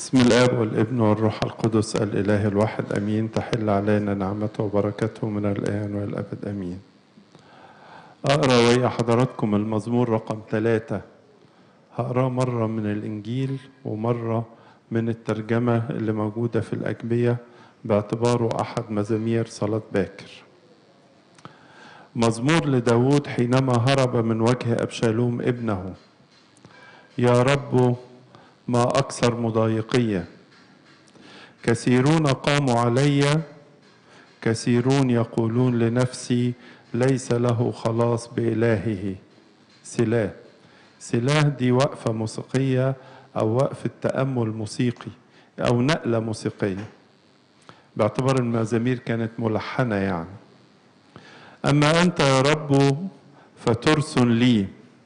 بسم الاب والابن والروح القدس الاله الواحد امين تحل علينا نعمته وبركته من الان والابد امين اقرا ويا حضراتكم المزمور رقم ثلاثة هقراه مرة من الانجيل ومرة من الترجمة اللي موجودة في الاجبية باعتباره احد مزامير صلاة باكر مزمور لداود حينما هرب من وجه ابشالوم ابنه يا رب ما أكثر مضايقية كثيرون قاموا علي كثيرون يقولون لنفسي ليس له خلاص بإلهه سلاه سلاه دي وقفة موسيقية أو وقفة تأمل موسيقي أو نقلة موسيقية باعتبار المزامير كانت ملحنة يعني أما أنت يا رب فترسل لي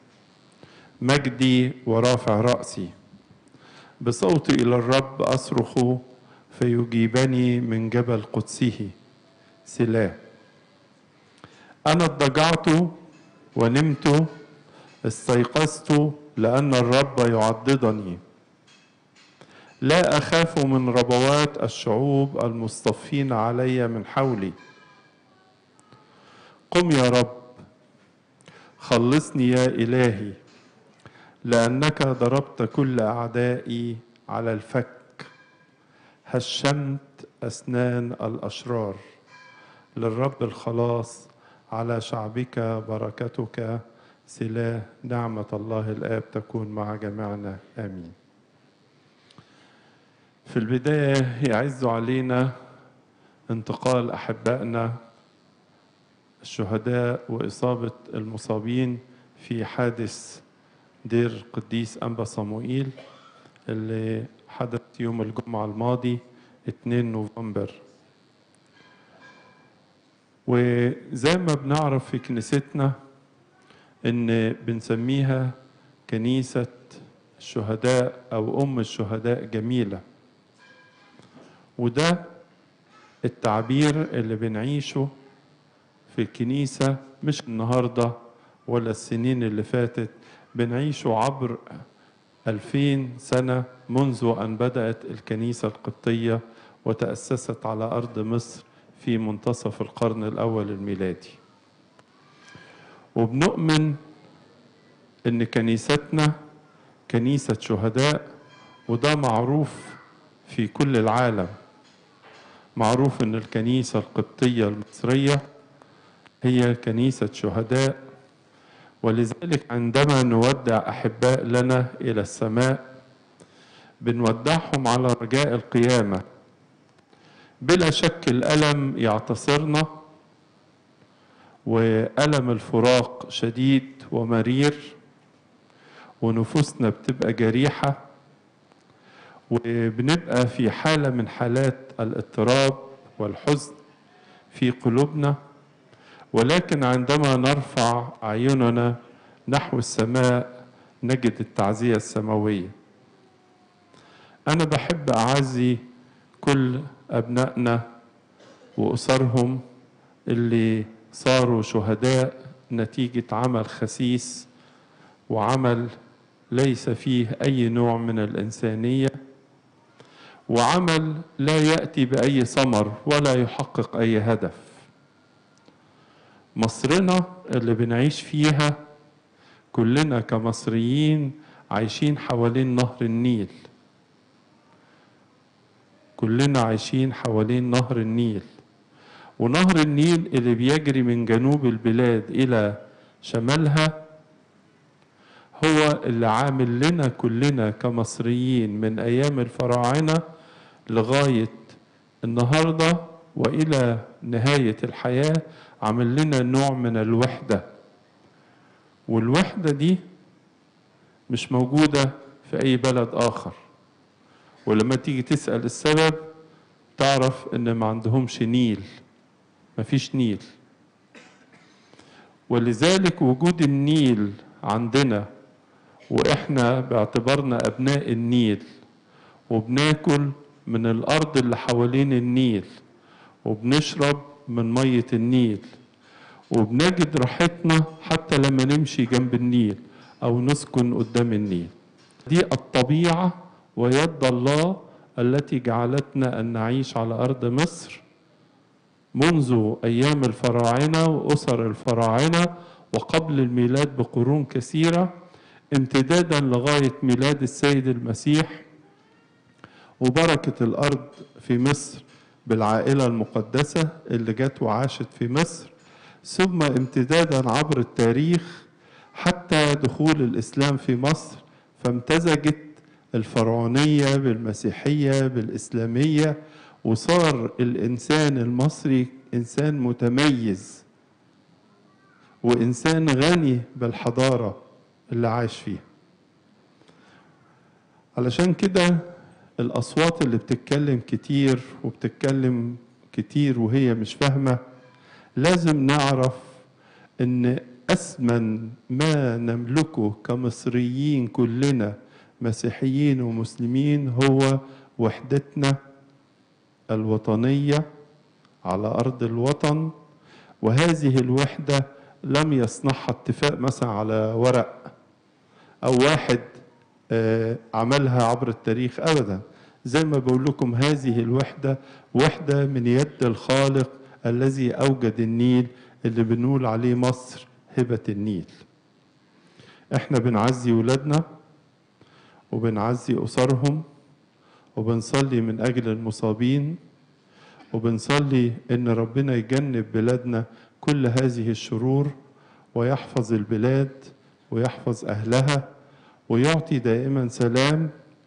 مجدي ورافع رأسي بصوتي إلى الرب أصرخ فيجيبني من جبل قدسه سلاه أنا اضطجعت ونمت استيقظت لأن الرب يعضدني لا أخاف من ربوات الشعوب المصطفين علي من حولي قم يا رب خلصني يا إلهي لأنك ضربت كل أعدائي على الفك هشمت أسنان الأشرار للرب الخلاص على شعبك بركتك سلاه نعمة الله الآب تكون مع جميعنا آمين في البداية يعز علينا انتقال أحبائنا الشهداء وإصابة المصابين في حادث دير قديس أنبا صموئيل اللي حدث يوم الجمعة الماضي 2 نوفمبر وزي ما بنعرف في كنيستنا ان بنسميها كنيسة الشهداء او ام الشهداء جميلة وده التعبير اللي بنعيشه في الكنيسة مش النهاردة ولا السنين اللي فاتت بنعيشه عبر ألفين سنة منذ أن بدأت الكنيسة القبطية وتأسست على أرض مصر في منتصف القرن الأول الميلادي وبنؤمن أن كنيستنا كنيسة شهداء وده معروف في كل العالم معروف أن الكنيسة القبطية المصرية هي كنيسة شهداء ولذلك عندما نودع احباء لنا الى السماء بنودعهم على رجاء القيامه بلا شك الالم يعتصرنا والم الفراق شديد ومرير ونفوسنا بتبقى جريحه وبنبقى في حاله من حالات الاضطراب والحزن في قلوبنا ولكن عندما نرفع اعيننا نحو السماء نجد التعزيه السماويه انا بحب اعزي كل ابنائنا واسرهم اللي صاروا شهداء نتيجه عمل خسيس وعمل ليس فيه اي نوع من الانسانيه وعمل لا ياتي باي ثمر ولا يحقق اي هدف مصرنا اللي بنعيش فيها كلنا كمصريين عايشين حوالين نهر النيل كلنا عايشين حوالين نهر النيل ونهر النيل اللي بيجري من جنوب البلاد إلى شمالها هو اللي عامل لنا كلنا كمصريين من أيام الفراعنة لغاية النهارده والى نهايه الحياه عمل لنا نوع من الوحده والوحده دي مش موجوده في اي بلد اخر ولما تيجي تسال السبب تعرف ان ما عندهمش نيل مفيش نيل ولذلك وجود النيل عندنا واحنا باعتبارنا ابناء النيل وبناكل من الارض اللي حوالين النيل وبنشرب من مية النيل وبنجد راحتنا حتى لما نمشي جنب النيل أو نسكن قدام النيل دي الطبيعة ويد الله التي جعلتنا أن نعيش على أرض مصر منذ أيام الفراعنة وأسر الفراعنة وقبل الميلاد بقرون كثيرة امتدادا لغاية ميلاد السيد المسيح وبركة الأرض في مصر بالعائلة المقدسة اللي جت وعاشت في مصر ثم امتدادا عبر التاريخ حتى دخول الإسلام في مصر فامتزجت الفرعونية بالمسيحية بالإسلامية وصار الإنسان المصري إنسان متميز وإنسان غني بالحضارة اللي عاش فيها علشان كده الأصوات اللي بتتكلم كتير وبتتكلم كتير وهي مش فاهمة لازم نعرف إن أثمن ما نملكه كمصريين كلنا مسيحيين ومسلمين هو وحدتنا الوطنية على أرض الوطن وهذه الوحدة لم يصنعها اتفاق مثلا على ورق أو واحد آه، عملها عبر التاريخ أبدا زي ما بقول لكم هذه الوحدة وحدة من يد الخالق الذي أوجد النيل اللي بنقول عليه مصر هبة النيل احنا بنعزي ولادنا وبنعزي أسرهم وبنصلي من أجل المصابين وبنصلي إن ربنا يجنب بلادنا كل هذه الشرور ويحفظ البلاد ويحفظ أهلها ويعطي دائما سلام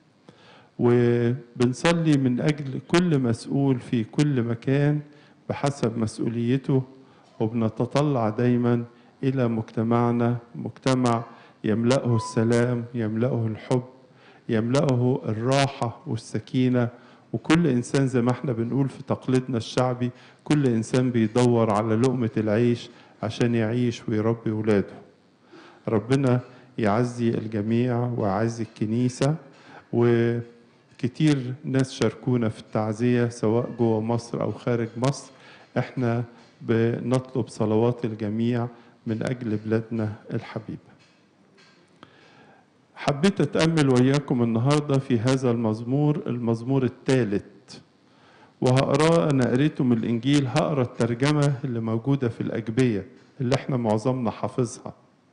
وبنصلي من أجل كل مسؤول في كل مكان بحسب مسؤوليته وبنتطلع دايما إلى مجتمعنا مجتمع يملأه السلام يملأه الحب يملأه الراحة والسكينة وكل إنسان زي ما احنا بنقول في تقليدنا الشعبي كل إنسان بيدور على لقمة العيش عشان يعيش ويربي ولاده ربنا يعزي الجميع ويعزي الكنيسة وكتير ناس شاركونا في التعزية سواء جوه مصر أو خارج مصر احنا بنطلب صلوات الجميع من أجل بلادنا الحبيبة حبيت أتأمل وإياكم النهاردة في هذا المزمور المزمور الثالث وهقراه أنا قريته من الإنجيل هقرا الترجمة اللي موجودة في الأجبية اللي احنا معظمنا حافظها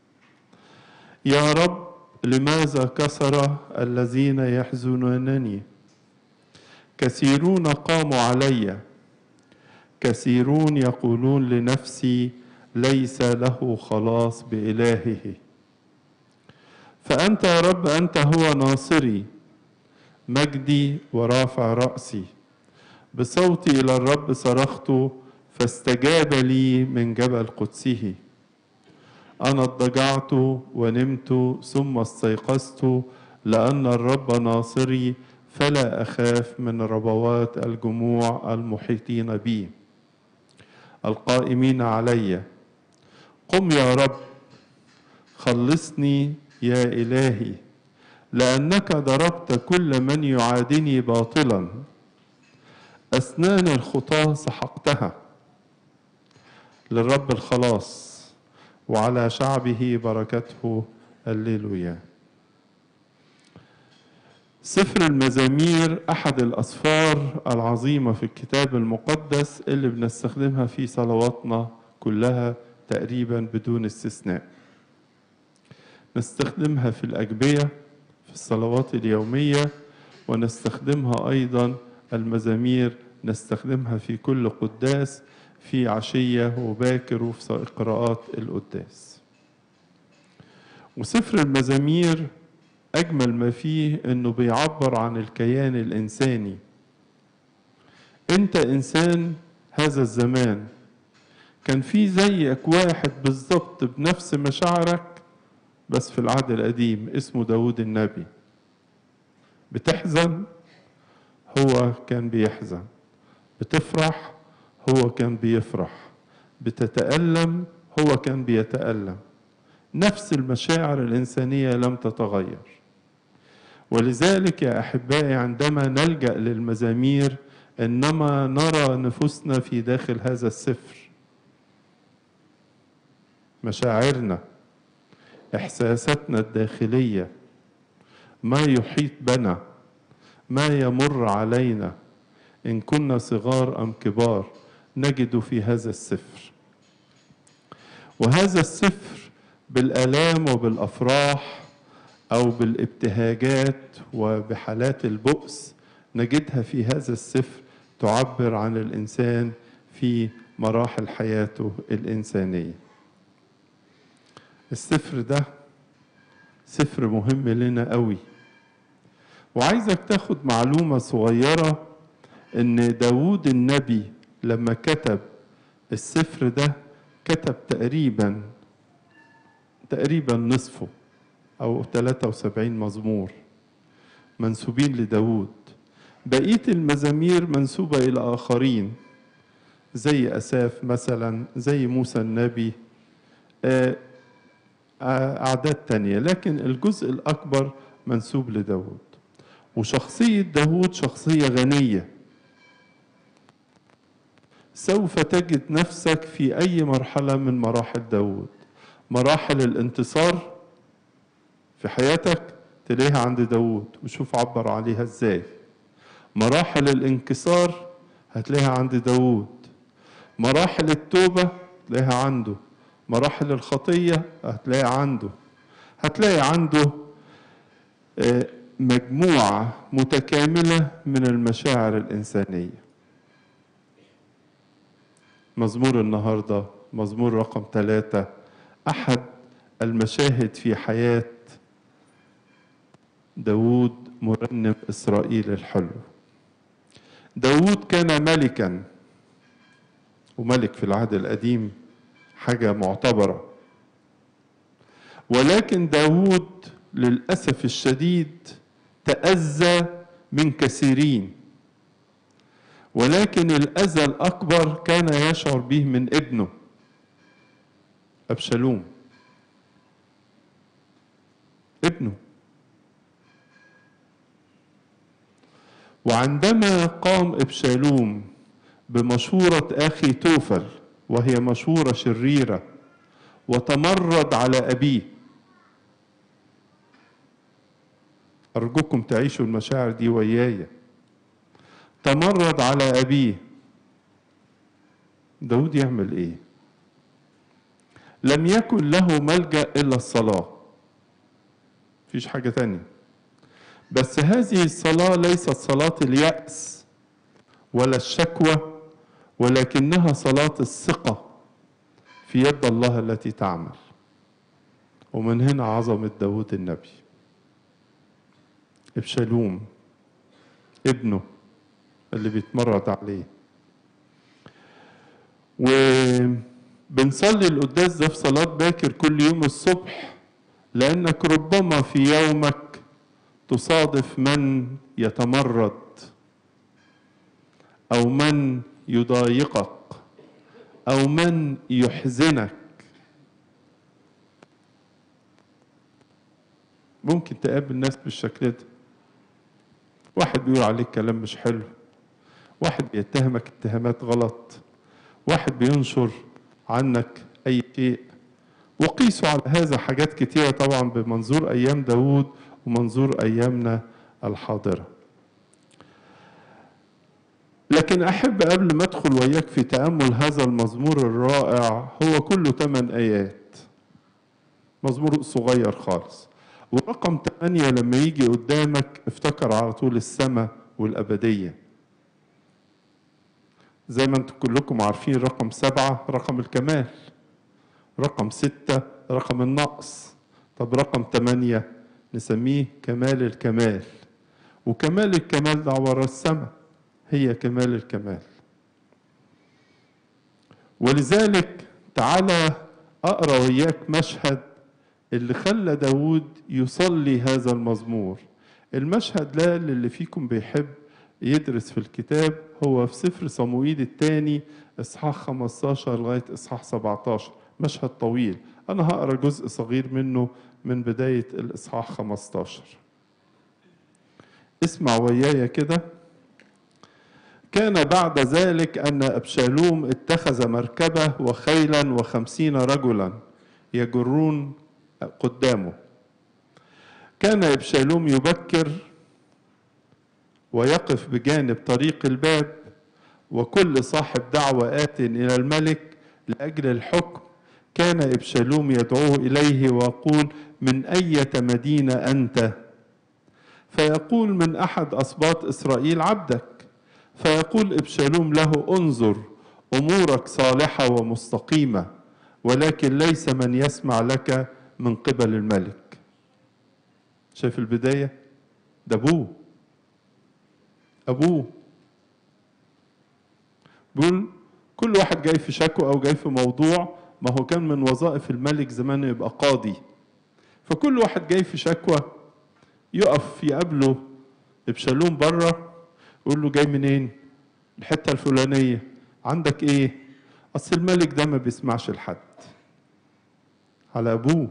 يا رب لماذا كسر الذين يحزنونني كثيرون قاموا علي كثيرون يقولون لنفسي ليس له خلاص بإلهه فأنت يا رب أنت هو ناصري مجدي ورافع رأسي بصوتي إلى الرب صرخت فاستجاب لي من جبل قدسه أنا اضطجعت ونمت ثم استيقظت لأن الرب ناصري فلا أخاف من ربوات الجموع المحيطين بي القائمين علي قم يا رب خلصني يا إلهي لأنك ضربت كل من يعادني باطلا أسنان الخطاة سحقتها للرب الخلاص وعلى شعبه بركته الليلويا سفر المزامير أحد الأسفار العظيمة في الكتاب المقدس اللي بنستخدمها في صلواتنا كلها تقريبا بدون استثناء نستخدمها في الأجبية في الصلوات اليومية ونستخدمها أيضا المزامير نستخدمها في كل قداس في عشية وباكر وفي قراءات القداس وسفر المزامير أجمل ما فيه إنه بيعبر عن الكيان الإنساني أنت إنسان هذا الزمان كان في زيك واحد بالظبط بنفس مشاعرك بس في العهد القديم اسمه داود النبي بتحزن هو كان بيحزن بتفرح هو كان بيفرح بتتألم هو كان بيتألم نفس المشاعر الإنسانية لم تتغير ولذلك يا أحبائي عندما نلجأ للمزامير إنما نرى نفوسنا في داخل هذا السفر مشاعرنا إحساساتنا الداخلية ما يحيط بنا ما يمر علينا إن كنا صغار أم كبار نجد في هذا السفر وهذا السفر بالآلام وبالأفراح أو بالابتهاجات وبحالات البؤس نجدها في هذا السفر تعبر عن الإنسان في مراحل حياته الإنسانية السفر ده سفر مهم لنا قوي وعايزك تاخد معلومة صغيرة ان داود النبي لما كتب السفر ده كتب تقريبا تقريبا نصفه او 73 مزمور منسوبين لداود بقية المزامير منسوبة إلى آخرين زي أساف مثلا زي موسى النبي أعداد تانية لكن الجزء الأكبر منسوب لداود وشخصية داود شخصية غنية سوف تجد نفسك في أي مرحلة من مراحل داود مراحل الانتصار في حياتك تلاقيها عند داود وشوف عبر عليها ازاي مراحل الانكسار هتلاقيها عند داود مراحل التوبة تلاقيها عنده مراحل الخطية هتلاقيها عنده هتلاقي عنده مجموعة متكاملة من المشاعر الإنسانية مزمور النهاردة مزمور رقم ثلاثة أحد المشاهد في حياة داود مرنم إسرائيل الحلو داود كان ملكا وملك في العهد القديم حاجة معتبرة ولكن داود للأسف الشديد تأذى من كثيرين ولكن الأذى الأكبر كان يشعر به من ابنه أبشالوم ابنه وعندما قام ابشالوم بمشورة أخي توفل وهي مشورة شريرة وتمرد على أبيه أرجوكم تعيشوا المشاعر دي وياي تمرد على أبيه داود يعمل إيه لم يكن له ملجأ إلا الصلاة مفيش حاجة تانية بس هذه الصلاة ليست صلاة اليأس ولا الشكوى ولكنها صلاة الثقة في يد الله التي تعمل ومن هنا عظمة داود النبي ابشالوم ابنه اللي بيتمرد عليه وبنصلي القداس ده في صلاة باكر كل يوم الصبح لأنك ربما في يومك تصادف من يتمرد أو من يضايقك أو من يحزنك ممكن تقابل ناس بالشكل ده واحد بيقول عليك كلام مش حلو واحد بيتهمك اتهامات غلط واحد بينشر عنك أي شيء وقيسوا على هذا حاجات كتيرة طبعا بمنظور أيام داود ومنظور أيامنا الحاضرة لكن أحب قبل ما أدخل وياك في تأمل هذا المزمور الرائع هو كله ثمان آيات مزمور صغير خالص ورقم ثمانية لما يجي قدامك افتكر على طول السماء والأبدية زي ما انتم كلكم عارفين رقم سبعة رقم الكمال رقم ستة رقم النقص طب رقم ثمانية نسميه كمال الكمال وكمال الكمال ده ورا السماء هي كمال الكمال ولذلك تعالى أقرأ وياك مشهد اللي خلى داود يصلي هذا المزمور المشهد ده للي فيكم بيحب يدرس في الكتاب هو في سفر صموئيل الثاني اصحاح 15 لغايه اصحاح 17 مشهد طويل انا هقرا جزء صغير منه من بدايه الاصحاح 15 اسمع وياي كده كان بعد ذلك أن أبشالوم اتخذ مركبة وخيلا وخمسين رجلا يجرون قدامه كان أبشالوم يبكر ويقف بجانب طريق الباب وكل صاحب دعوة آت إلى الملك لأجل الحكم كان إبشالوم يدعوه إليه ويقول من أية مدينة أنت فيقول من أحد أسباط إسرائيل عبدك فيقول إبشالوم له انظر أمورك صالحة ومستقيمة ولكن ليس من يسمع لك من قبل الملك شايف البداية ده أبوه أبوه بيقول كل واحد جاي في شكوى أو جاي في موضوع ما هو كان من وظائف الملك زمان يبقى قاضي فكل واحد جاي في شكوى يقف يقابله ابشالوم بره يقول له جاي منين الحته الفلانيه عندك ايه اصل الملك ده ما بيسمعش لحد على ابوه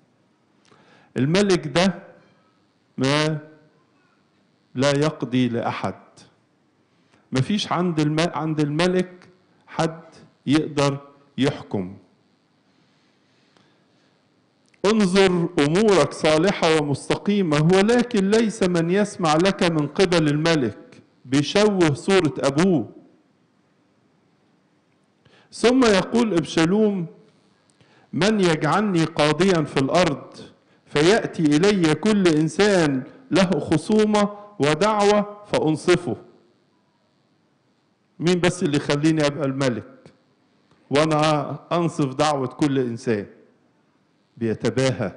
الملك ده ما لا يقضي لاحد ما فيش عند الم... عند الملك حد يقدر يحكم انظر امورك صالحه ومستقيمه ولكن ليس من يسمع لك من قبل الملك بيشوه صوره ابوه ثم يقول ابشالوم من يجعلني قاضيا في الارض فياتي الي كل انسان له خصومه ودعوه فانصفه مين بس اللي يخليني ابقى الملك وانا انصف دعوه كل انسان بيتباهى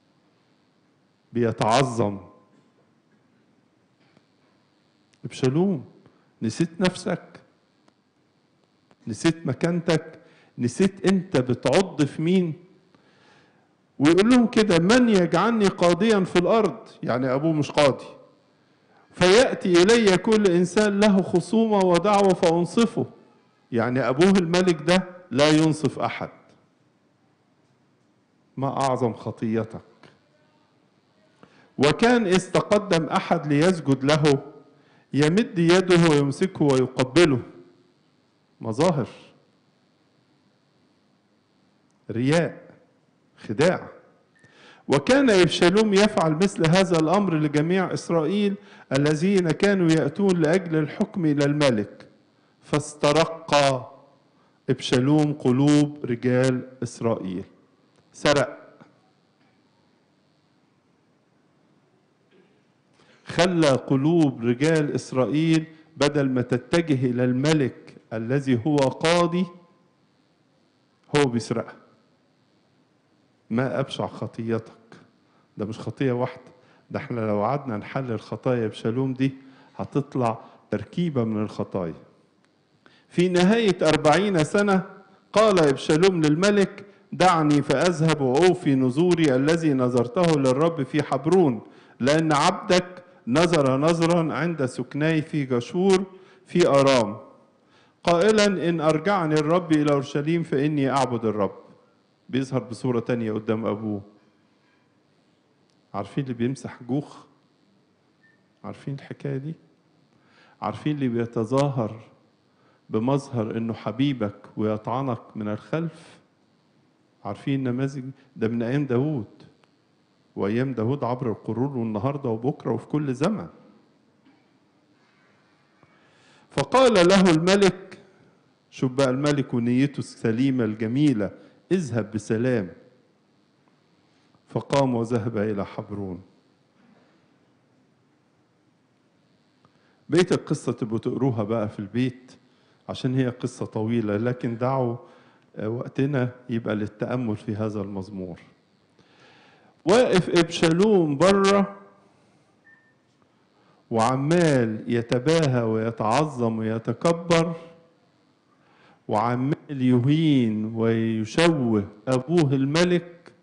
بيتعظم ابشالوم نسيت نفسك نسيت مكانتك نسيت انت بتعض في مين ويقول لهم كده من يجعلني قاضيا في الارض يعني ابوه مش قاضي فياتي الي كل انسان له خصومه ودعوه فانصفه يعني ابوه الملك ده لا ينصف احد ما اعظم خطيتك وكان اذ تقدم احد ليسجد له يمد يده ويمسكه ويقبله مظاهر رياء خداع وكان ابشالوم يفعل مثل هذا الامر لجميع اسرائيل الذين كانوا ياتون لاجل الحكم الى الملك فاسترق ابشالوم قلوب رجال اسرائيل سرق خلى قلوب رجال اسرائيل بدل ما تتجه الى الملك الذي هو قاضي هو بيسرقها ما ابشع خطيتك ده مش خطيه واحده ده احنا لو قعدنا نحلل خطايا بشالوم دي هتطلع تركيبه من الخطايا في نهايه أربعين سنه قال ابشالوم للملك دعني فأذهب وأوفي نذوري الذي نذرته للرب في حبرون لأن عبدك نذر نذرا عند سكني في جشور في أرام قائلا إن أرجعني الرب إلى أورشليم فإني أعبد الرب بيظهر بصورة تانية قدام أبوه عارفين اللي بيمسح جوخ عارفين الحكاية دي عارفين اللي بيتظاهر بمظهر انه حبيبك ويطعنك من الخلف عارفين نماذج ده من ايام داوود وايام داوود عبر القرون والنهارده وبكره وفي كل زمن فقال له الملك شوف بقى الملك ونيته السليمه الجميله اذهب بسلام فقام وذهب الى حبرون بقيه القصه تبقوا تقروها بقى في البيت عشان هي قصه طويله لكن دعوا وقتنا يبقى للتامل في هذا المزمور واقف ابشالوم بره وعمال يتباهى ويتعظم ويتكبر وعمال يهين ويشوه ابوه الملك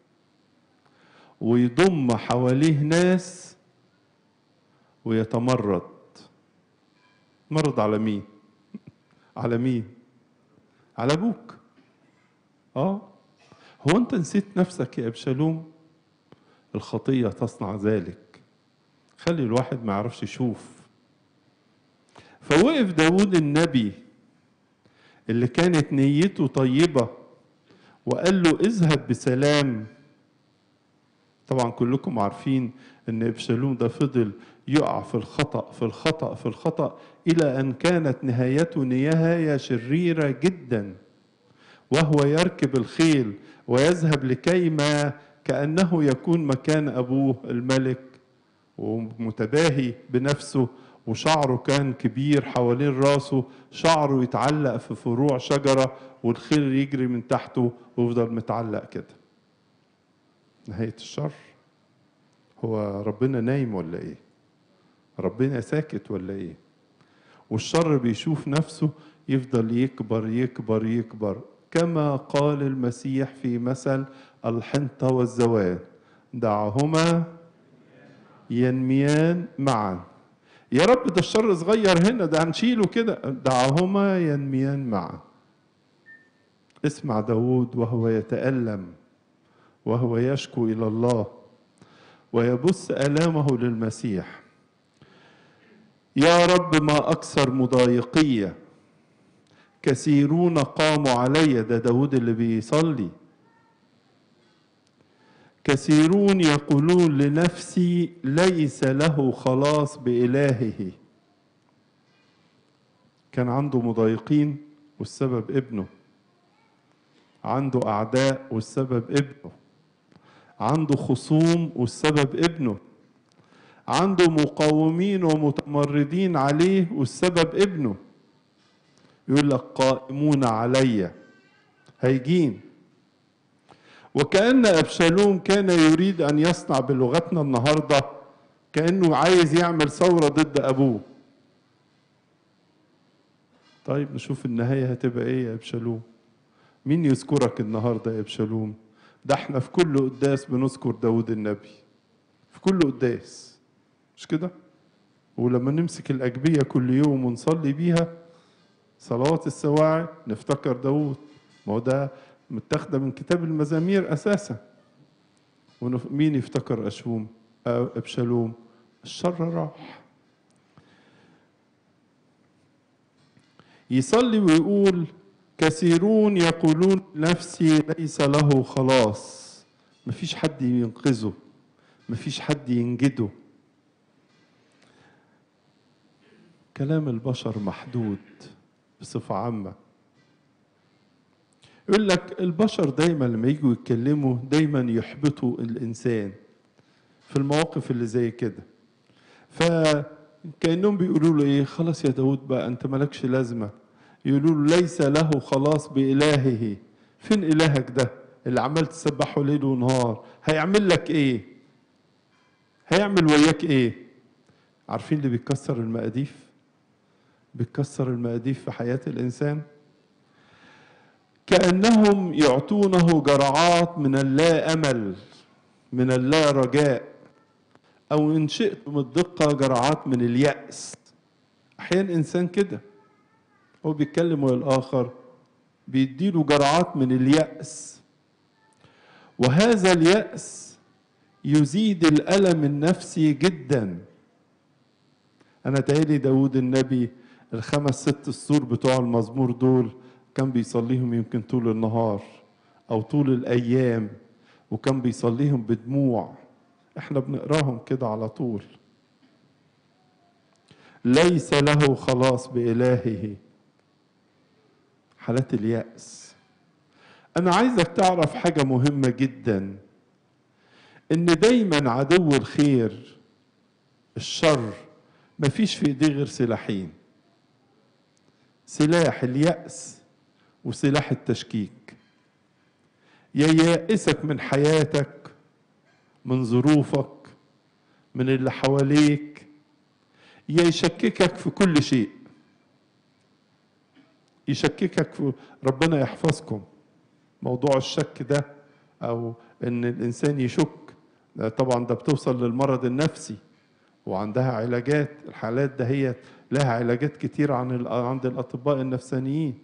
ويضم حواليه ناس ويتمرد مرض على مين على مين على ابوك اه هو انت نسيت نفسك يا ابشالوم الخطيه تصنع ذلك خلي الواحد ما يعرفش يشوف فوقف داود النبي اللي كانت نيته طيبة وقال له اذهب بسلام طبعا كلكم عارفين ان ابشالوم ده فضل يقع في الخطأ في الخطأ في الخطأ إلى أن كانت نهايته نهاية شريرة جدا وهو يركب الخيل ويذهب لكيما كأنه يكون مكان أبوه الملك ومتباهي بنفسه وشعره كان كبير حوالين راسه شعره يتعلق في فروع شجرة والخيل يجري من تحته ويفضل متعلق كده نهاية الشر هو ربنا نايم ولا ايه ربنا ساكت ولا ايه والشر بيشوف نفسه يفضل يكبر يكبر يكبر كما قال المسيح في مثل الحنطة والزوال دعهما ينميان معا يا رب ده الشر صغير هنا ده هنشيله كده دعهما ينميان معا اسمع داود وهو يتألم وهو يشكو إلى الله ويبث آلامه للمسيح يا رب ما أكثر مضايقية كثيرون قاموا علي ده داود اللي بيصلي كثيرون يقولون لنفسي ليس له خلاص بإلهه كان عنده مضايقين والسبب ابنه عنده أعداء والسبب ابنه عنده خصوم والسبب ابنه عنده مقاومين ومتمردين عليه والسبب ابنه يقول لك قائمون علي هيجين وكأن أبشالوم كان يريد أن يصنع بلغتنا النهاردة كأنه عايز يعمل ثورة ضد أبوه طيب نشوف النهاية هتبقى إيه يا أبشالوم مين يذكرك النهاردة يا أبشالوم ده احنا في كل قداس بنذكر داود النبي في كل قداس مش كده ولما نمسك الأجبية كل يوم ونصلي بيها صلوات السواعي نفتكر داود ما هو ده متاخده من كتاب المزامير اساسا ومين يفتكر اشوم ابشالوم الشر راح يصلي ويقول كثيرون يقولون نفسي ليس له خلاص مفيش حد ينقذه مفيش حد ينجده كلام البشر محدود بصفة عامة يقول لك البشر دايما لما يجوا يتكلموا دايما يحبطوا الانسان في المواقف اللي زي كده فكانهم بيقولوا له ايه خلاص يا داود بقى انت مالكش لازمه يقولوا له ليس له خلاص بالهه فين الهك ده اللي عمال تسبحه ليل ونهار هيعمل لك ايه هيعمل وياك ايه عارفين اللي بيكسر المقاديف بيكسر المقاديف في حياه الانسان كأنهم يعطونه جرعات من اللا أمل من اللا رجاء أو إن شئتم الدقة جرعات من اليأس أحيانا إنسان كده هو بيتكلم ويا الآخر بيديله جرعات من اليأس وهذا اليأس يزيد الألم النفسي جدا أنا تهيلي داود النبي الخمس ست السور بتوع المزمور دول كان بيصليهم يمكن طول النهار او طول الايام وكان بيصليهم بدموع احنا بنقراهم كده على طول ليس له خلاص بإلهه حالات اليأس أنا عايزك تعرف حاجة مهمة جدا إن دايما عدو الخير الشر مفيش في إيديه غير سلاحين سلاح اليأس وسلاح التشكيك يا يائسك من حياتك من ظروفك من اللي حواليك يا يشككك في كل شيء يشككك في ربنا يحفظكم موضوع الشك ده او ان الانسان يشك طبعا ده بتوصل للمرض النفسي وعندها علاجات الحالات ده هي لها علاجات كتير عن عند الاطباء النفسانيين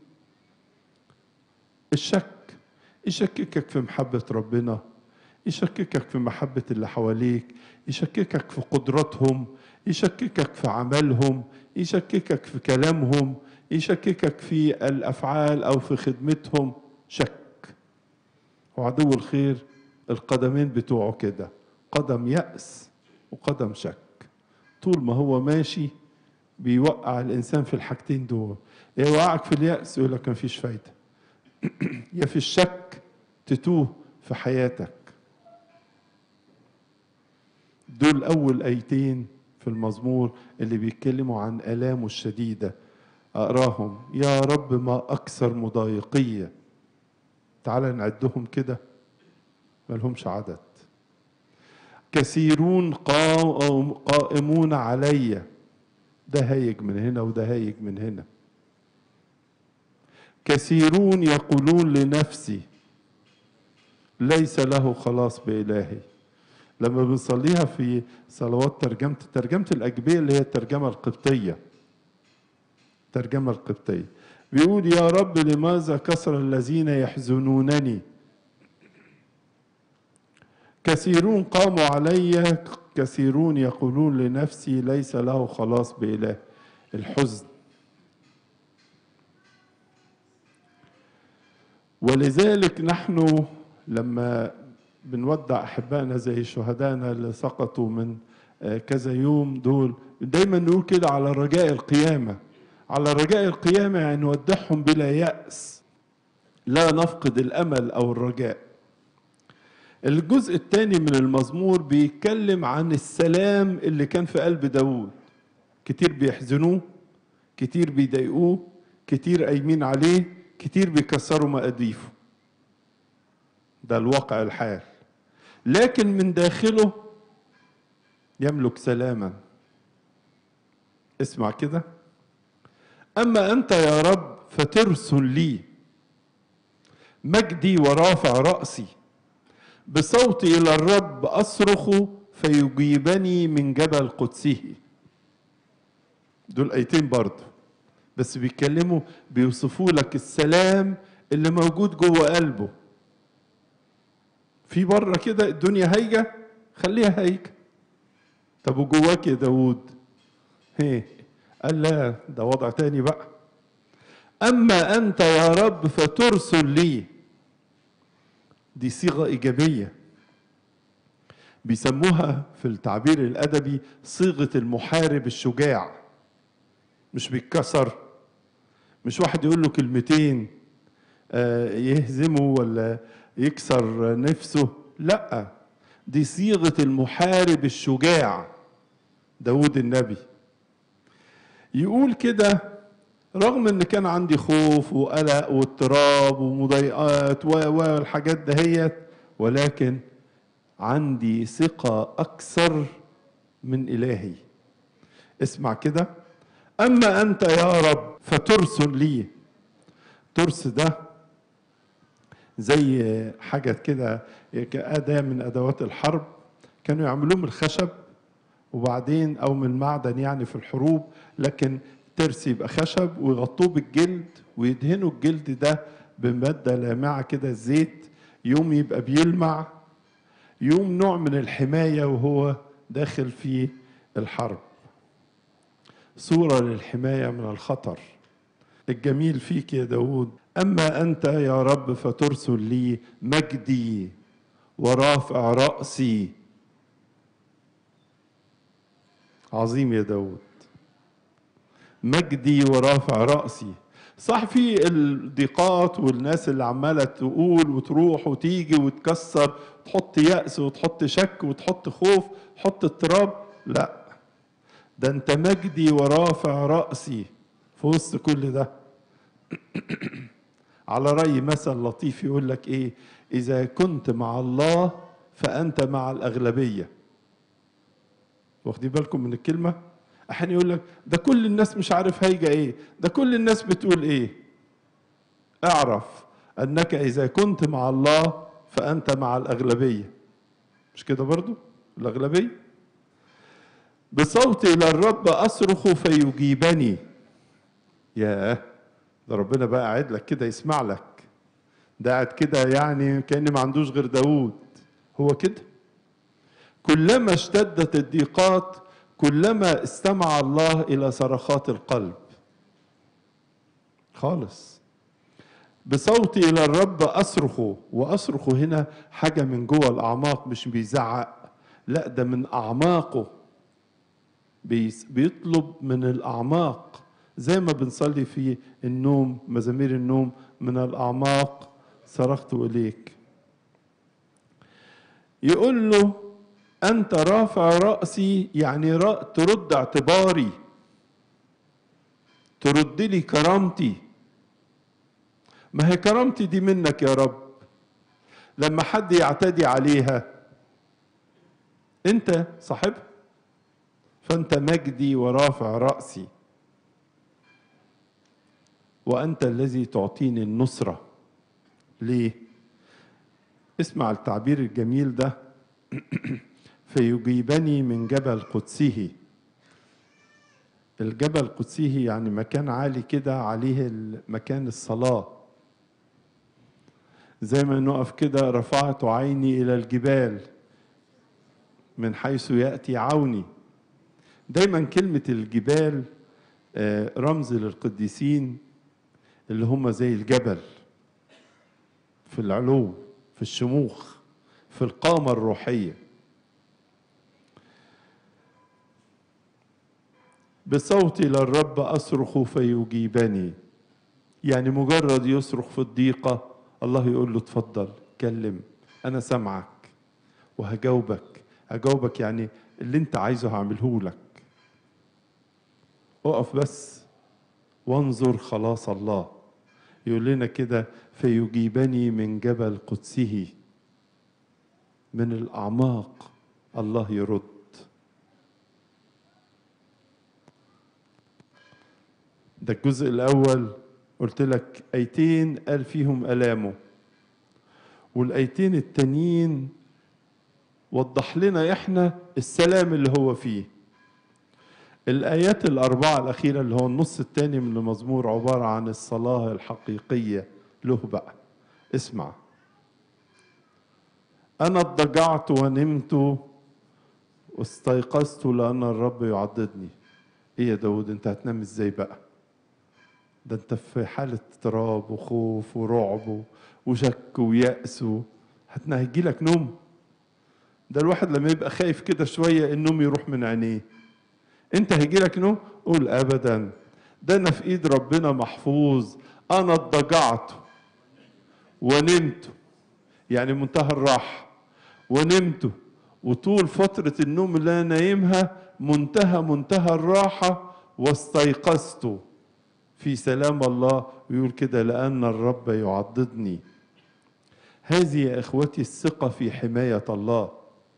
الشك يشككك في محبة ربنا يشككك في محبة اللي حواليك يشككك في قدراتهم يشككك في عملهم يشككك في كلامهم يشككك في الأفعال أو في خدمتهم شك وعدو الخير القدمين بتوعه كده قدم يأس وقدم شك طول ما هو ماشي بيوقع الانسان في الحاجتين دول يوقعك في اليأس يقول لك مفيش فايده يا في الشك تتوه في حياتك دول اول ايتين في المزمور اللي بيتكلموا عن الامه الشديده اقراهم يا رب ما اكثر مضايقيه تعال نعدهم كده ملهمش عدد كثيرون قام- قائمون علي ده هايج من هنا وده هايج من هنا كثيرون يقولون لنفسي ليس له خلاص بإلهي لما بنصليها في صلوات ترجمة ترجمة الأجبية اللي هي الترجمة القبطية الترجمة القبطية بيقول يا رب لماذا كسر الذين يحزنونني كثيرون قاموا علي كثيرون يقولون لنفسي ليس له خلاص بإله الحزن ولذلك نحن لما بنودع أحبائنا زي شهدائنا اللي سقطوا من آه، كذا يوم دول دايما نقول كده على رجاء القيامة على رجاء القيامة يعني نودعهم بلا يأس لا نفقد الأمل أو الرجاء الجزء الثاني من المزمور بيتكلم عن السلام اللي كان في قلب داود كتير بيحزنوه كتير بيضايقوه كتير قايمين عليه كتير بيكسروا مقاديفه ده الواقع الحال لكن من داخله يملك سلاما اسمع كده اما انت يا رب فترسل لي مجدي ورافع راسي بصوتي الى الرب اصرخ فيجيبني من جبل قدسه دول ايتين برضه بس بيتكلموا بيوصفوا لك السلام اللي موجود جوه قلبه في بره كده الدنيا هايجه خليها هايجه طب وجواك يا داوود هي قال لا ده وضع تاني بقى اما انت يا رب فترسل لي دي صيغه ايجابيه بيسموها في التعبير الادبي صيغه المحارب الشجاع مش بيتكسر مش واحد يقول له كلمتين آه، يهزمه ولا يكسر نفسه لا دي صيغه المحارب الشجاع داود النبي يقول كده رغم ان كان عندي خوف وقلق واضطراب ومضايقات و- والحاجات دهيت ولكن عندي ثقة أكثر من إلهي اسمع كده أما أنت يا رب فترسل لي ترس ده زي حاجة كده كأداة من أدوات الحرب كانوا يعملوه من الخشب وبعدين أو من المعدن يعني في الحروب لكن ترس يبقى خشب ويغطوه بالجلد ويدهنوا الجلد ده بمادة لامعة كده زيت يوم يبقى بيلمع يوم نوع من الحماية وهو داخل في الحرب صورة للحماية من الخطر الجميل فيك يا داود أما أنت يا رب فترسل لي مجدي ورافع رأسي عظيم يا داود مجدي ورافع رأسي صح في الضيقات والناس اللي عمالة تقول وتروح وتيجي وتكسر تحط يأس وتحط شك وتحط خوف تحط اضطراب لا ده انت مجدي ورافع رأسي في وسط كل ده على رأي مثل لطيف يقول لك ايه إذا كنت مع الله فأنت مع الأغلبية واخدين بالكم من الكلمة أحيانا يقول لك ده كل الناس مش عارف هيجة ايه ده كل الناس بتقول ايه اعرف أنك إذا كنت مع الله فأنت مع الأغلبية مش كده برضو الأغلبية بصوتي إلى الرب أصرخ فيجيبني ياه ده ربنا بقى قاعد لك كده يسمع لك ده قاعد كده يعني كأن ما عندوش غير داوود هو كده كلما اشتدت الضيقات كلما استمع الله إلى صرخات القلب خالص بصوتي إلى الرب أصرخ وأصرخ هنا حاجة من جوه الأعماق مش بيزعق لا ده من أعماقه بيس- بيطلب من الأعماق زي ما بنصلي في النوم مزامير النوم من الأعماق صرخت إليك يقول له أنت رافع رأسي يعني رأ- ترد اعتباري ترد لي كرامتي ما هي كرامتي دي منك يا رب لما حد يعتدي عليها انت صاحبها فانت مجدي ورافع راسي وانت الذي تعطيني النصره ليه اسمع التعبير الجميل ده فيجيبني من جبل قدسه الجبل قدسه يعني مكان عالي كده عليه مكان الصلاه زي ما نقف كده رفعت عيني الى الجبال من حيث ياتي عوني دايما كلمه الجبال آه، رمز للقديسين اللي هم زي الجبل في العلو في الشموخ في القامه الروحيه بصوتي للرب اصرخ فيجيبني يعني مجرد يصرخ في الضيقه الله يقول له اتفضل كلم انا سامعك وهجاوبك هجاوبك يعني اللي انت عايزه هعمله لك اقف بس وانظر خلاص الله يقول لنا كده فيجيبني من جبل قدسه من الاعماق الله يرد ده الجزء الاول قلت لك ايتين قال فيهم الامه والايتين التانيين وضح لنا احنا السلام اللي هو فيه الآيات الأربعة الأخيرة اللي هو النص الثاني من المزمور عبارة عن الصلاة الحقيقية له بقى اسمع أنا اضطجعت ونمت واستيقظت لأن الرب يعضدني إيه يا داود أنت هتنام إزاي بقى ده أنت في حالة اضطراب وخوف ورعب وشك ويأس و- هتنا- هيجيلك نوم ده الواحد لما يبقى خايف كده شوية النوم يروح من عينيه انت هيجي لك نوم قول ابدا ده انا في ايد ربنا محفوظ انا اضطجعت ونمت يعني منتهى الراحه ونمت وطول فترة النوم اللي أنا نايمها منتهى منتهى الراحة واستيقظت في سلام الله ويقول كده لأن الرب يعضدني هذه يا إخوتي الثقة في حماية الله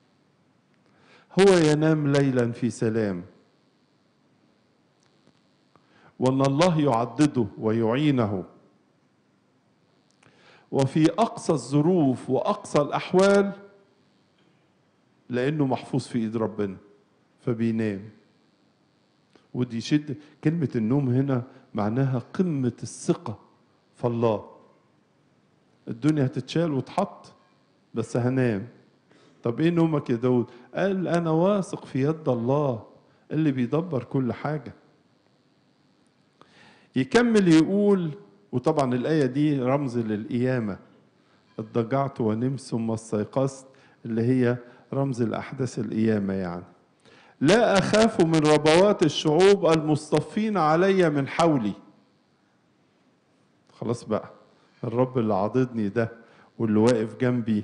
هو ينام ليلا في سلام وان الله يعضده ويعينه وفي اقصى الظروف واقصى الاحوال لانه محفوظ في ايد ربنا فبينام ودي شد كلمه النوم هنا معناها قمه الثقه في الله الدنيا هتتشال وتحط بس هنام طب ايه نومك يا داود قال انا واثق في يد الله اللي بيدبر كل حاجه يكمل يقول وطبعا الآية دي رمز للقيامة اضطجعت ونمت ثم استيقظت اللي هي رمز الأحداث القيامة يعني لا أخاف من ربوات الشعوب المصطفين علي من حولي خلاص بقى الرب اللي عاضدني ده واللي واقف جنبي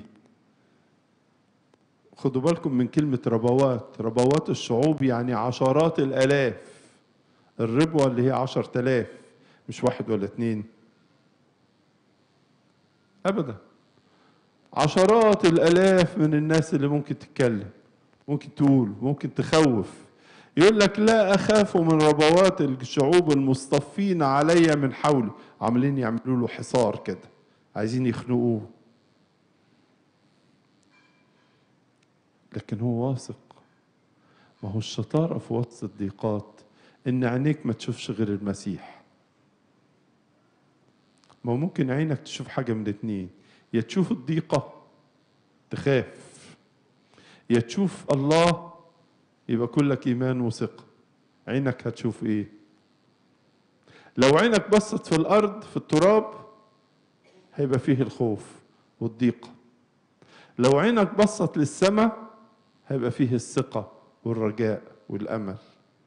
خدوا بالكم من كلمة ربوات ربوات الشعوب يعني عشرات الآلاف الربوة اللي هي عشر تلاف مش واحد ولا اتنين أبدا عشرات الآلاف من الناس اللي ممكن تتكلم ممكن تقول ممكن تخوف يقول لك لا أخاف من ربوات الشعوب المصطفين علي من حولي عاملين يعملوا له حصار كده عايزين يخنقوه لكن هو واثق ما هو الشطارة في وسط الضيقات إن عينيك ما تشوفش غير المسيح ما هو ممكن عينك تشوف حاجة من الاتنين يا تشوف الضيقة تخاف يا تشوف الله يبقى كلك إيمان وثقة عينك هتشوف إيه لو عينك بصت في الأرض في التراب هيبقى فيه الخوف والضيقة لو عينك بصت للسماء هيبقى فيه الثقة والرجاء والأمل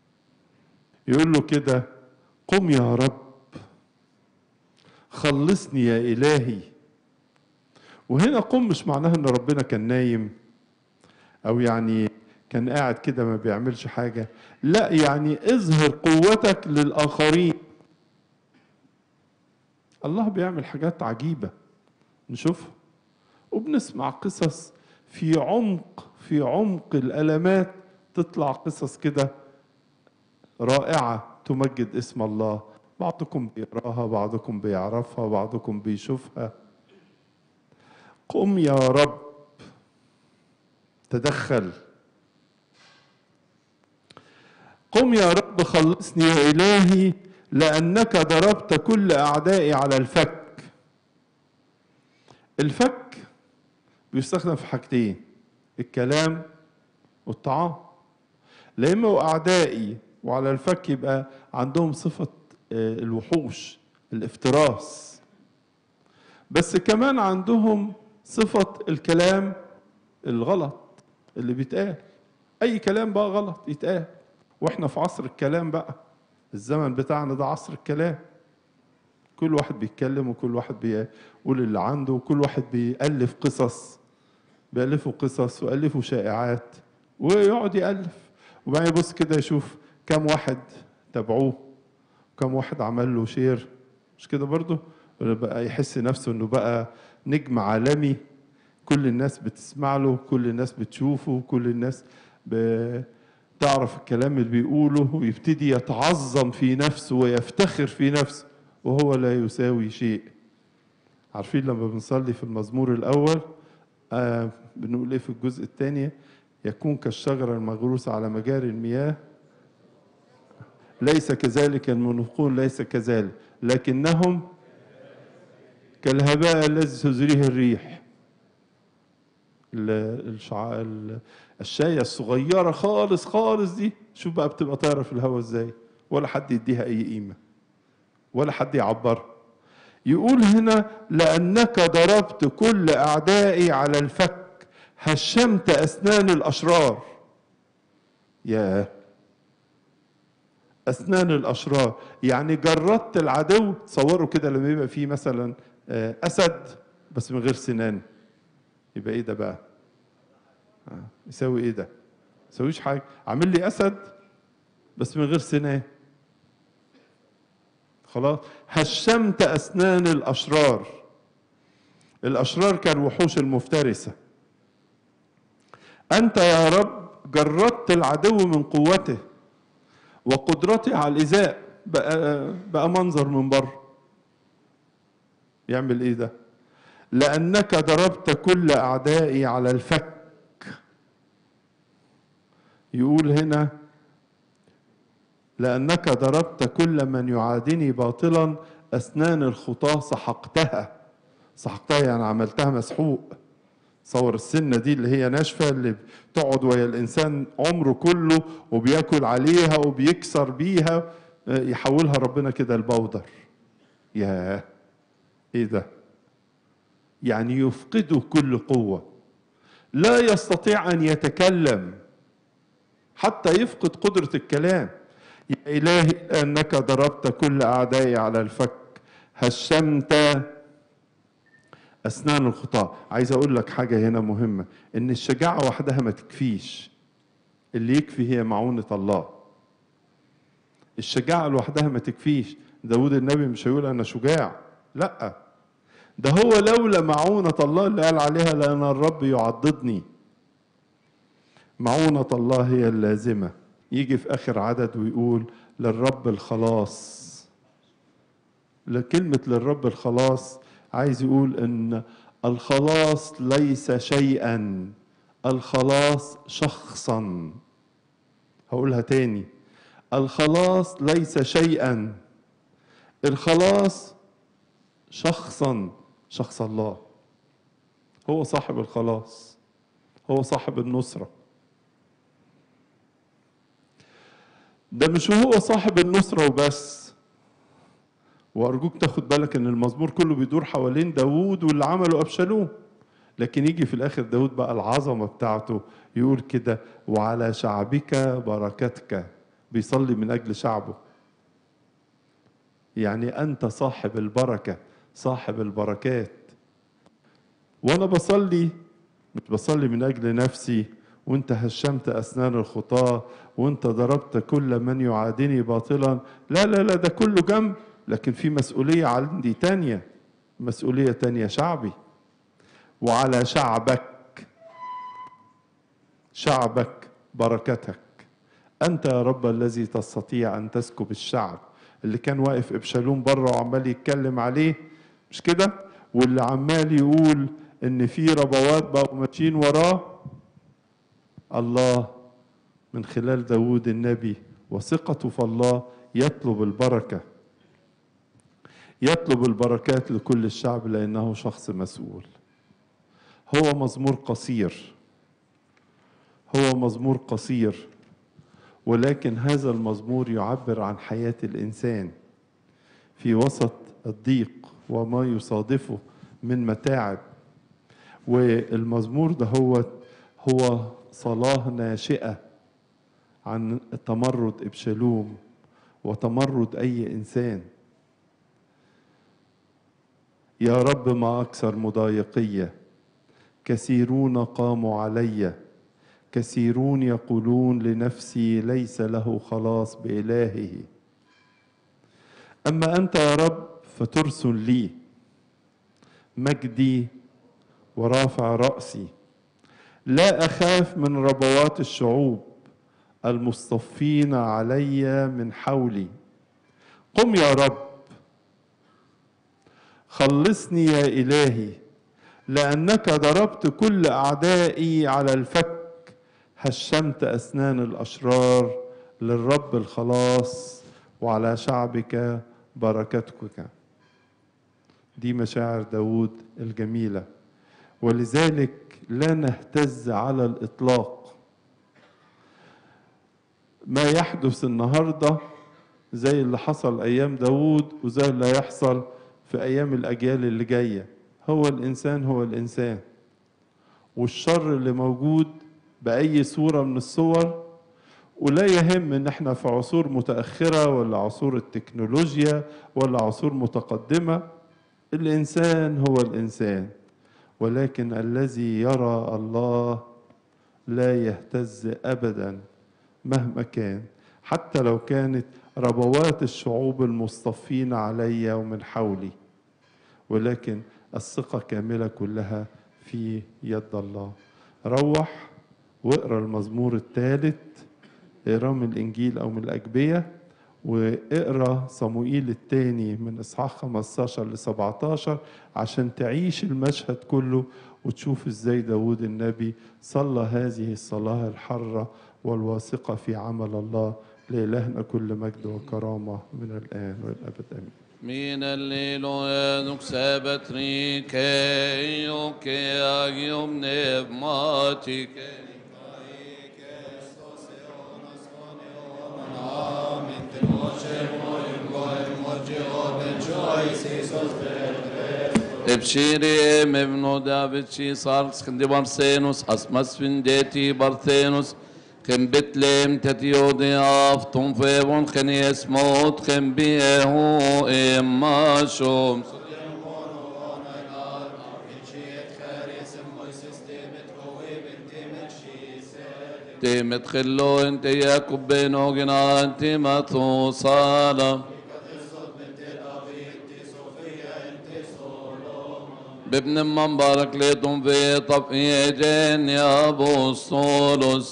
يقول له كده قم يا رب خلصني يا إلهي وهنا قم مش معناها ان ربنا كان نايم او يعني كان قاعد كده ما بيعملش حاجة لا يعني اظهر قوتك للآخرين الله بيعمل حاجات عجيبة نشوفها وبنسمع قصص في عمق في عمق الألمات تطلع قصص كده رائعة تمجد اسم الله بعضكم بيقراها بعضكم بيعرفها بعضكم بيشوفها قم يا رب تدخل قم يا رب خلصني يا إلهي لأنك ضربت كل أعدائي على الفك الفك بيستخدم في حاجتين الكلام والطعام لا إما وأعدائي وعلى الفك يبقى عندهم صفة آه، الوحوش الافتراس بس كمان عندهم صفة الكلام الغلط اللي بيتقال أي كلام بقى غلط يتقال واحنا في عصر الكلام بقى الزمن بتاعنا ده عصر الكلام كل واحد بيتكلم وكل واحد بيقول اللي عنده وكل واحد بيألف قصص بيألفوا قصص ويألفوا شائعات ويقعد يألف وبعدين يبص كده يشوف كم واحد تابعوه كم واحد عمل له شير مش كده برضه ولا بقى يحس نفسه انه بقى نجم عالمي كل الناس بتسمع له كل الناس بتشوفه كل الناس بتعرف الكلام اللي بيقوله ويبتدي يتعظم في نفسه ويفتخر في نفسه وهو لا يساوي شيء عارفين لما بنصلي في المزمور الأول آه بنقول ايه في الجزء الثاني يكون كالشجرة المغروسة على مجاري المياه ليس كذلك المنافقون ليس كذلك لكنهم كالهباء الذي تزريه الريح ال- الشع... ال- الشاية الصغيرة خالص خالص دي شوف بقى بتبقى طايرة في الهواء ازاي ولا حد يديها أي قيمة ولا حد يعبرها يقول هنا لأنك ضربت كل أعدائي على الفك هشمت أسنان الأشرار ياه أسنان الأشرار يعني جردت العدو تصوروا كده لما يبقى فيه مثلا آه، أسد بس من غير سنان يبقى إيه ده بقى؟ آه، يساوي إيه ده؟ يساويش حاجة عامل لي أسد بس من غير سنان خلاص هشمت أسنان الأشرار الأشرار كالوحوش المفترسة أنت يا رب جردت العدو من قوته وقدرته على الإزاء بقى, بقى منظر من بره يعمل إيه ده لأنك ضربت كل أعدائي على الفك يقول هنا لأنك ضربت كل من يعادني باطلا أسنان الخطاة سحقتها سحقتها يعني عملتها مسحوق صور السنة دي اللي هي ناشفة اللي بتقعد ويا الإنسان عمره كله وبياكل عليها وبيكسر بيها آه، يحولها ربنا كده البودر ياه ايه ده يعني يفقده كل قوة لا يستطيع أن يتكلم حتى يفقد قدرة الكلام يا إلهي أنك ضربت كل أعدائي على الفك هشمت أسنان الخطاة عايز أقول لك حاجة هنا مهمة إن الشجاعة وحدها ما تكفيش اللي يكفي هي معونة الله الشجاعة لوحدها ما تكفيش داود النبي مش هيقول أنا شجاع لا ده هو لولا معونة الله اللي قال عليها لأن الرب يعضدني معونة الله هي اللازمة يجي في آخر عدد ويقول للرب الخلاص لكلمة للرب الخلاص عايز يقول ان الخلاص ليس شيئا الخلاص شخصا هقولها تاني الخلاص ليس شيئا الخلاص شخصا شخص الله هو صاحب الخلاص هو صاحب النصرة ده مش هو صاحب النصرة وبس وارجوك تاخد بالك ان المزمور كله بيدور حوالين داوود واللي عمله ابشالوم لكن يجي في الاخر داود بقى العظمه بتاعته يقول كده وعلى شعبك بركتك بيصلي من أجل شعبه يعني أنت صاحب البركة صاحب البركات وأنا بصلي مش بصلي من أجل نفسي وانت هشمت أسنان الخطاة وانت ضربت كل من يعادني باطلا لا لا لا ده كله جنب لكن في مسؤولية عندي تانية مسؤولية تانية شعبي وعلى شعبك شعبك بركتك أنت يا رب الذي تستطيع أن تسكب الشعب اللي كان واقف إبشالوم بره وعمال يتكلم عليه مش كده واللي عمال يقول إن في ربوات بقوا ماشيين وراه الله من خلال داود النبي وثقته في الله يطلب البركة يطلب البركات لكل الشعب لأنه شخص مسؤول هو مزمور قصير هو مزمور قصير ولكن هذا المزمور يعبر عن حياة الإنسان في وسط الضيق وما يصادفه من متاعب والمزمور ده هو هو صلاة ناشئة عن تمرد إبشالوم وتمرد أي إنسان يا رب ما أكثر مضايقية كثيرون قاموا عليّ كثيرون يقولون لنفسي ليس له خلاص بإلهه أما أنت يا رب فترسل لي مجدي ورافع رأسي لا أخاف من ربوات الشعوب المصطفين علي من حولي قم يا رب خلصني يا إلهي لأنك ضربت كل أعدائي على الفك هشمت أسنان الأشرار للرب الخلاص وعلى شعبك بركتك دي مشاعر داود الجميلة ولذلك لا نهتز على الإطلاق ما يحدث النهاردة زي اللي حصل أيام داود وزي اللي هيحصل في أيام الأجيال اللي جاية هو الإنسان هو الإنسان والشر اللي موجود بأي صورة من الصور ولا يهم ان احنا في عصور متأخرة ولا عصور التكنولوجيا ولا عصور متقدمة الإنسان هو الإنسان ولكن الذي يرى الله لا يهتز أبدا مهما كان حتى لو كانت ربوات الشعوب المصطفين علي ومن حولي ولكن الثقة كاملة كلها في يد الله روح واقرا المزمور الثالث اقراه من الانجيل او من الاجبيه واقرا صموئيل الثاني من اصحاح 15 ل 17 عشان تعيش المشهد كله وتشوف ازاي داود النبي صلى هذه الصلاه الحره والواثقه في عمل الله لإلهنا كل مجد وكرامة من الآن والأبد آمين Min alleluia sabat rike yoke agium pneumatike. Ebshiri mevno David shi sars khindi barsenus asmas vindeti barthenus كم بتلم تتيودي أفتم فيبون خني اسموت خم بيه إما شوم تيمت خلو انت يا كبينو جنا انت ما توصالا بابن من بارك ليتم في طفي جن يا ابو الصولوس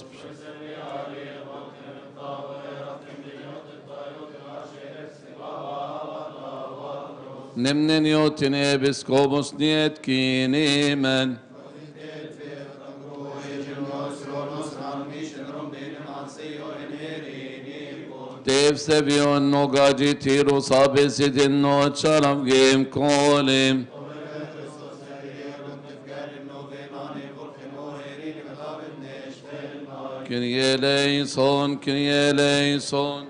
نمن يوتن ابسكوبوس نيت كيني من تيف سبيون نوغاجي تيرو صابي سيدن نو تشارم جيم كوليم كنيه ليسون كنيه ليسون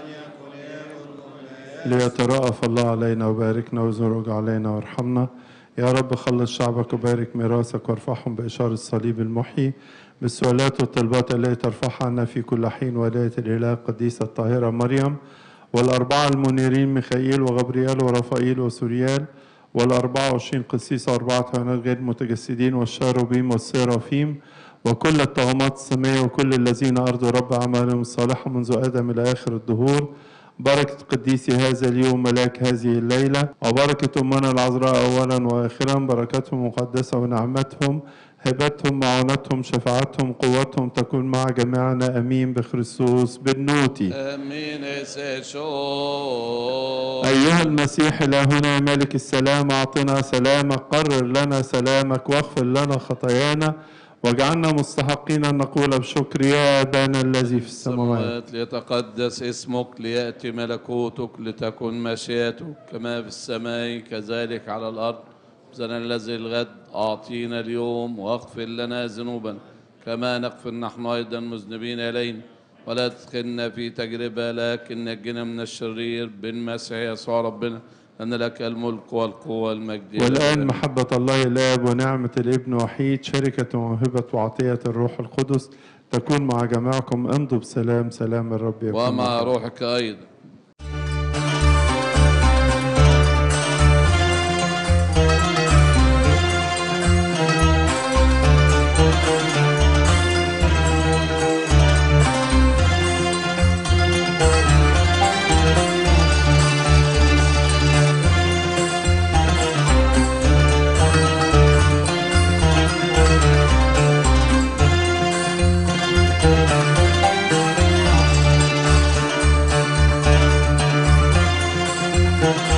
ليترأف الله علينا وباركنا ويزرق علينا وارحمنا يا رب خلص شعبك وبارك ميراثك وارفعهم بإشارة الصليب المحيي بالسؤالات والطلبات التي ترفعها عنا في كل حين ولاية الإله القديسة الطاهرة مريم والأربعة المنيرين ميخائيل وغبريال ورفائيل وسوريال والأربعة وعشرين قسيس وأربعة حيوانات غير متجسدين والشاروبيم والسيرافيم وكل الطغمات السماء وكل الذين أرضوا رب أعمالهم الصالحة منذ آدم إلى آخر الدهور بركة قديسي هذا اليوم ملاك هذه الليلة وبركة أمنا العذراء أولا وآخرا بركتهم مقدسة ونعمتهم هبتهم معونتهم شفاعتهم قوتهم تكون مع جميعنا أمين بخريستوس بالنوتي امين سيشو أيها المسيح إلهنا ملك السلام أعطنا سلامك قرر لنا سلامك واغفر لنا خطايانا واجعلنا مستحقين أن نقول بشكر يا أبانا الذي في السماوات السماوات ليتقدس اسمك ليأتي ملكوتك لتكن مشيئتك كما في السماء كذلك على الأرض زنا الذي الغد أعطينا اليوم واغفر لنا ذنوبنا كما نغفر نحن أيضا مذنبين إلينا ولا تدخلنا في تجربة لكن نجنا من الشرير بالمسيح يسوع ربنا أن لك الملك والقوة والمجد إلى والآن الأبد. محبة الله الآب ونعمة الابن وحيد شركة وموهبة وعطية الروح القدس تكون مع جميعكم امضوا بسلام سلام الرب يكون ومع معكم. روحك أيضا Thank